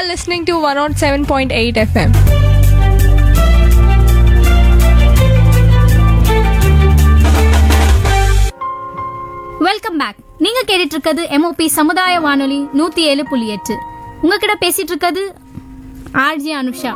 listening to 107.8 FM. Welcome back நீங்க கேட்டுட்டு இருக்கிறது எம்ஓபி சமுதாய வானொலி நூத்தி ஏழு புள்ளி எட்டு உங்ககிட்ட பேசிட்டு இருக்கிறது ஆர்ஜி அனுஷா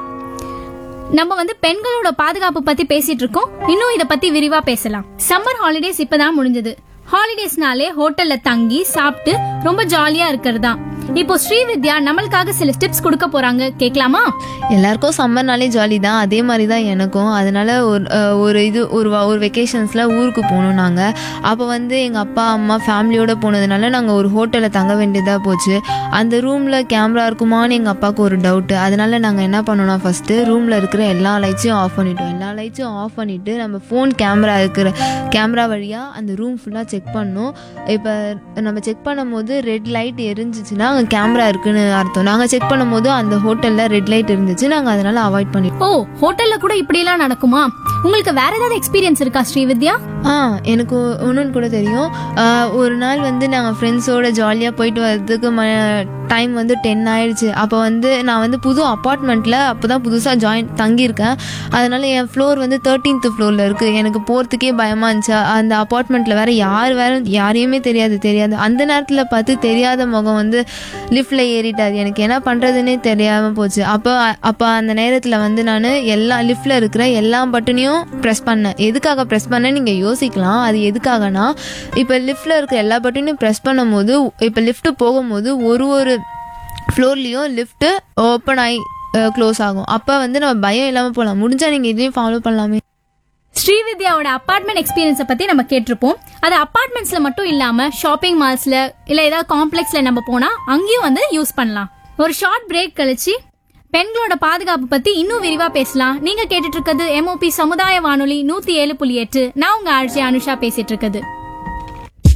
நம்ம வந்து பெண்களோட பாதுகாப்பு பத்தி பேசிட்டு இருக்கோம் இன்னும் இத பத்தி விரிவா பேசலாம் சம்மர் ஹாலிடேஸ் இப்பதான் முடிஞ்சது ஹாலிடேஸ்னாலே ஹோட்டல்ல தங்கி சாப்பிட்டு ரொம்ப ஜாலியா இருக்கிறது தான் இப்போ ஸ்ரீவித்யா நம்மளுக்காக சில டிப்ஸ் கொடுக்க போறாங்க கேட்கலாமா எல்லாருக்கும் சம்மர்னாலே ஜாலி தான் அதே மாதிரி தான் எனக்கும் அதனால ஒரு அஹ், ஒரு இது ஒரு வா- ஒரு வெக்கேஷன்ஸில் ஊருக்கு போகணும் நாங்கள் அப்போ வந்து எங்கள் அப்பா அம்மா ஃபேமிலியோடு போனதுனால நாங்கள் ஒரு ஹோட்டலில் தங்க வேண்டியதாக போச்சு அந்த ரூமில் கேமரா இருக்குமான்னு எங்கள் அப்பாவுக்கு ஒரு டவுட்டு அதனால நாங்கள் என்ன பண்ணோம்னா ஃபஸ்ட்டு ரூமில் இருக்கிற எல்லா லைட்ஸையும் ஆஃப் பண்ணிட்டோம் எல்லா லைட்ஸையும் ஆஃப் பண்ணிவிட்டு நம்ம ஃபோன் கேமரா இருக்கிற கேமரா வழியாக அந்த ரூம் ஃபுல்லாக செக் பண்ணோம் இப்போ நம்ம செக் பண்ணும்போது ரெட் லைட் எரிஞ்சிச்சுன்னா அங்கே கேமரா இருக்குன்னு அர்த்தம் நாங்கள் செக் பண்ணும்போது அந்த ஹோட்டலில் ரெட் லைட் இருந்துச்சு நாங்கள் அதனால அவாய்ட் பண்ணி ஓ ஹோட்டல்ல கூட இப்படி எல்லாம் நடக்குமா உங்களுக்கு வேற ஏதாவது எக்ஸ்பீரியன்ஸ் இருக்கா ஸ்ரீவித்யா ஆ எனக்கு ஒன்றுன்னு கூட தெரியும் ஆ, ஒரு நாள் வந்து நாங்கள் ஃப்ரெண்ட்ஸோட ஜாலியாக போயிட்டு வர்றதுக்கு ம டைம் வந்து டென் ஆயிடுச்சு அப்போ வந்து நான் வந்து புது அப்பார்ட்மெண்ட்டில் அப்போ தான் புதுசாக ஜாயின் தங்கியிருக்கேன் அதனால என் ஃப்ளோர் வந்து தேர்ட்டீன்த் ஃப்ளோரில் இருக்குது எனக்கு போகிறதுக்கே பயமாக இருந்துச்சு அந்த அப்பார்ட்மெண்ட்டில் வேறு யார் வேறு யாரையுமே தெரியாது தெரியாது அந்த நேரத்தில் பார்த்து தெரியாத முகம் வந்து லிஃப்டில் ஏறிட்டாரு எனக்கு என்ன பண்ணுறதுன்னே தெரியாமல் போச்சு அப்போ அப்போ அந்த நேரத்தில் வந்து நான் எல்லா லிஃப்டில் இருக்கிற எல்லா பட்டனையும் ப்ரெஸ் பண்ணேன் எதுக்காக ப்ரெஸ் பண்ணேன் நீங்கள் யோசிக்கலாம் அது எதுக்காகனா இப்போ லிஃப்டில் இருக்கிற எல்லா பட்டனையும் ப்ரெஸ் பண்ணும்போது இப்போ லிஃப்ட்டு போகும்போது ஒரு ஒரு ஃப்ளோர்லேயும் லிஃப்ட்டு ஓப்பன் ஆகி க்ளோஸ் ஆகும் அப்போ வந்து நம்ம பயம் இல்லாமல் போகலாம் முடிஞ்சால் நீங்கள் இதையும் ஃபாலோ பண்ணலாமே ஸ்ரீவித்யாவோட அபார்ட்மெண்ட் எக்ஸ்பீரியன்ஸை பத்தி நம்ம கேட்டிருப்போம் அது அபார்ட்மெண்ட்ஸ்ல மட்டும் இல்லாம ஷாப்பிங் மால்ஸ்ல இல்ல ஏதாவது காம்ப்ளெக்ஸ்ல நம்ம போனா அங்கேயும் வந்து யூஸ் பண்ணலாம் ஒரு ஷார்ட் பிரேக் கழிச்சு பெண்களோட பாதுகாப்பு பத்தி இன்னும் விரிவா பேசலாம் நீங்க கேட்டுட்டு இருக்கிறது எம்ஓபி சமுதாய வானொலி நூத்தி ஏழு புள்ளி எட்டு நான் உங்க ஆர்ஜி அனுஷா பேசிட்டு இருக்குது